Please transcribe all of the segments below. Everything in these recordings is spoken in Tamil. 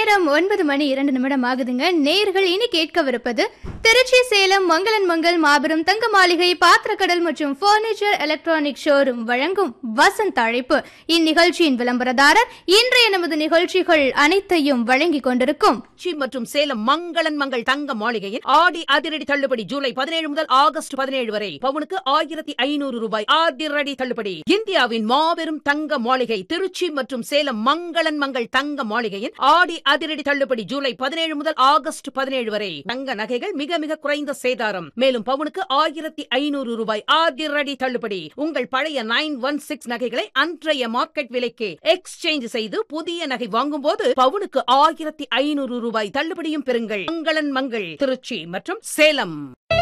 நேரம் ஒன்பது மணி இரண்டு நிமிடம் ஆகுதுங்க நேர்கள் இனி கேட்கவிருப்பது திருச்சி சேலம் மங்களன் மங்கள் மாபெரும் தங்க மாளிகை பாத்திரக்கடல் மற்றும் பர்னிச்சர் எலக்ட்ரானிக் ஷோரூம் வழங்கும் வசந்த் அழைப்பு இந்நிகழ்ச்சியின் விளம்பரதாரர் இன்றைய நமது நிகழ்ச்சிகள் அனைத்தையும் வழங்கிக் கொண்டிருக்கும் திருச்சி மற்றும் சேலம் மங்களன் மங்கள் தங்க மாளிகையில் ஆடி அதிரடி தள்ளுபடி ஜூலை பதினேழு முதல் ஆகஸ்ட் பதினேழு வரை பவுனுக்கு ஆயிரத்தி ஐநூறு ரூபாய் அதிரடி தள்ளுபடி இந்தியாவின் மாபெரும் தங்க மாளிகை திருச்சி மற்றும் சேலம் மங்களன் மங்கள் தங்க மாளிகையில் ஆடி அதிரடி தள்ளுபடி ஜூலை பதினேழு முதல் ஆகஸ்ட் பதினேழு வரை தங்க நகைகள் மிக மிக குறைந்த சேதாரம் மேலும் பவுனுக்கு ஆயிரத்தி ஐநூறு ரூபாய் அதிரடி தள்ளுபடி உங்கள் பழைய நைன் ஒன் சிக்ஸ் நகைகளை அன்றைய மார்க்கெட் விலைக்கு எக்ஸ்சேஞ்ச் செய்து புதிய நகை வாங்கும் போது பவுனுக்கு ஆயிரத்தி ஐநூறு ரூபாய் தள்ளுபடியும் பெறுங்கள் மங்களன் மங்கள் திருச்சி மற்றும் சேலம்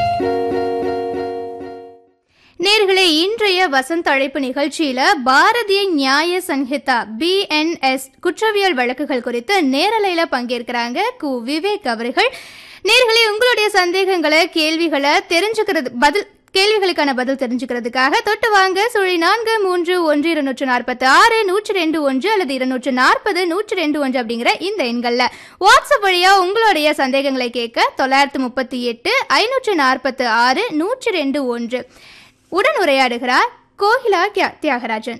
நேர்களே இன்றைய வசந்த் அழைப்பு நிகழ்ச்சியில பாரதிய நியாய சன்ஹிதா பிஎன்எஸ் குற்றவியல் வழக்குகள் குறித்து நேரலையில பங்கேற்கிறாங்க கு விவேக் அவர்கள் நேர்களே உங்களுடைய சந்தேகங்களை கேள்விகளை தெரிஞ்சுக்கிறது பதில் கேள்விகளுக்கான பதில் தெரிஞ்சுக்கிறதுக்காக தொட்டு வாங்க சுழி நான்கு மூன்று ஒன்று இருநூற்று நாற்பத்தி ஆறு நூற்றி ரெண்டு ஒன்று அல்லது இருநூற்று நாற்பது நூற்றி ரெண்டு ஒன்று அப்படிங்கிற இந்த எண்கள்ல வாட்ஸ்அப் வழியா உங்களுடைய சந்தேகங்களை கேட்க தொள்ளாயிரத்து முப்பத்தி எட்டு ஐநூற்று நாற்பத்தி ஆறு நூற்றி ரெண்டு ஒன்று உடன் உரையாடுகிறார் கோகிலா தியா- தியாகராஜன்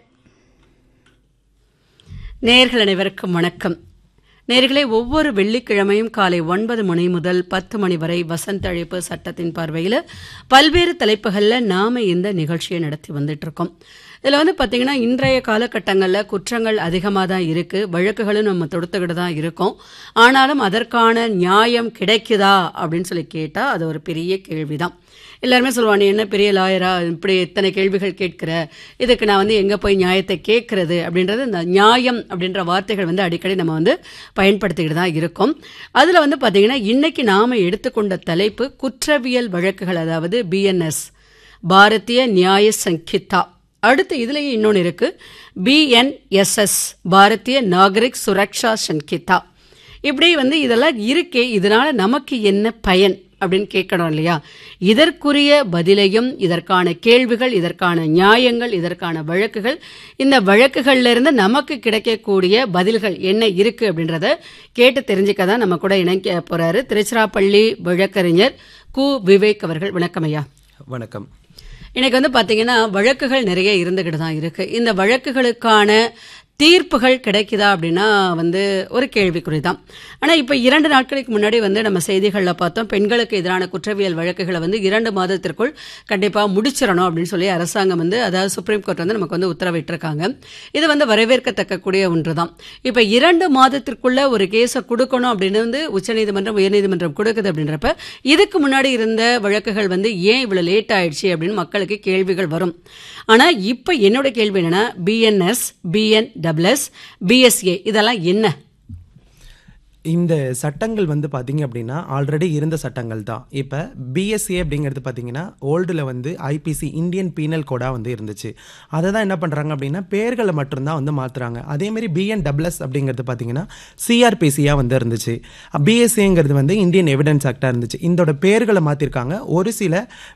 நேர்கள் அனைவருக்கும் வணக்கம் நேர்களே ஒவ்வொரு வெள்ளிக்கிழமையும் காலை ஒன்பது மணி முதல் பத்து மணி வரை வசந்த அழைப்பு சட்டத்தின் பார்வையில் பல்வேறு தலைப்புகளில் நாம இந்த நிகழ்ச்சியை நடத்தி வந்துட்டு இருக்கோம் இதில் வந்து பார்த்தீங்கன்னா இன்றைய காலகட்டங்களில் குற்றங்கள் அதிகமாக தான் இருக்குது வழக்குகளும் நம்ம தொடுத்துக்கிட்டு தான் இருக்கோம் ஆனாலும் அதற்கான நியாயம் கிடைக்குதா அப்படின்னு சொல்லி கேட்டால் அது ஒரு பெரிய கேள்விதான் எல்லாருமே சொல்லுவாங்க "நீ என்ன பெரிய லாயரா இப்படி இத்தனை கேள்விகள் கேட்கிற இதுக்கு நான் வந்து எங்கே போய் நியாயத்தை கேட்கறது அப்படின்றது இந்த நியாயம் அப்படின்ற வார்த்தைகள் வந்து அடிக்கடி நம்ம வந்து பயன்படுத்திக்கிட்டு தான் இருக்கோம் அதில் வந்து பார்த்தீங்கன்னா இன்னைக்கு நாம் எடுத்துக்கொண்ட தலைப்பு குற்றவியல் வழக்குகள் அதாவது பிஎன்எஸ் பாரதிய நியாய சங்கிதா அடுத்து இதுலயே இன்னொன்று இருக்கு பிஎன்எஸ்எஸ் பாரதிய நாகரிக் சுரக்ஷா சங்கிதா இப்படி வந்து இதெல்லாம் இருக்கே இதனால நமக்கு என்ன பயன் அப்படின்னு கேட்கணும் இல்லையா இதற்குரிய பதிலையும் இதற்கான கேள்விகள் இதற்கான நியாயங்கள் இதற்கான வழக்குகள் இந்த வழக்குகள்ல இருந்து நமக்கு கிடைக்கக்கூடிய பதில்கள் என்ன இருக்கு அப்படின்றத கேட்டு தெரிஞ்சுக்க தான் நம்ம கூட இணைக்க போறாரு திருச்சிராப்பள்ளி வழக்கறிஞர் கு விவேக் அவர்கள் வணக்கம் ஐயா வணக்கம் இன்னைக்கு வந்து பாத்தீங்கன்னா வழக்குகள் நிறைய இருந்துகிட்டு தான் இருக்கு இந்த வழக்குகளுக்கான தீர்ப்புகள் கிடைக்குதா அப்படின்னா வந்து ஒரு கேள்விக்குறி தான் ஆனால் இப்போ இரண்டு நாட்களுக்கு முன்னாடி வந்து நம்ம செய்திகளில் பார்த்தோம் பெண்களுக்கு எதிரான குற்றவியல் வழக்குகளை வந்து இரண்டு மாதத்திற்குள் கண்டிப்பாக முடிச்சிடணும் அப்படின்னு சொல்லி அரசாங்கம் வந்து அதாவது சுப்ரீம் கோர்ட் வந்து நமக்கு வந்து உத்தரவிட்டிருக்காங்க இது வந்து வரவேற்கத்தக்கக்கூடிய ஒன்று தான் இப்போ இரண்டு மாதத்திற்குள்ள ஒரு கேஸை கொடுக்கணும் அப்படின்னு வந்து உச்சநீதிமன்றம் உயர்நீதிமன்றம் கொடுக்குது அப்படின்றப்ப இதுக்கு முன்னாடி இருந்த வழக்குகள் வந்து ஏன் இவ்வளோ லேட் ஆயிடுச்சு அப்படின்னு மக்களுக்கு கேள்விகள் வரும் ஆனால் இப்போ என்னோட கேள்வி என்னன்னா பிஎன்எஸ் பிஎன் டபிள்எஸ் பிஎஸ்ஏ இதெல்லாம் என்ன இந்த சட்டங்கள் வந்து பார்த்தீங்க அப்படின்னா ஆல்ரெடி இருந்த சட்டங்கள் தான் இப்போ பிஎஸ்ஏ அப்படிங்கிறது பார்த்தீங்கன்னா ஓல்டில் வந்து ஐபிசி இந்தியன் பீனல் கோடாக வந்து இருந்துச்சு அதை தான் என்ன பண்ணுறாங்க அப்படின்னா பேர்களை மட்டும்தான் வந்து மாற்றுறாங்க அதேமாரி பிஎன் டபிள்எஸ் அப்படிங்கிறது பார்த்தீங்கன்னா சிஆர்பிசியாக வந்து இருந்துச்சு பிஎஸ்ஏங்கிறது வந்து இந்தியன் எவிடன்ஸ் ஆக்டாக இருந்துச்சு இதோட பேர்களை மாற்றிருக்காங்க ஒரு சில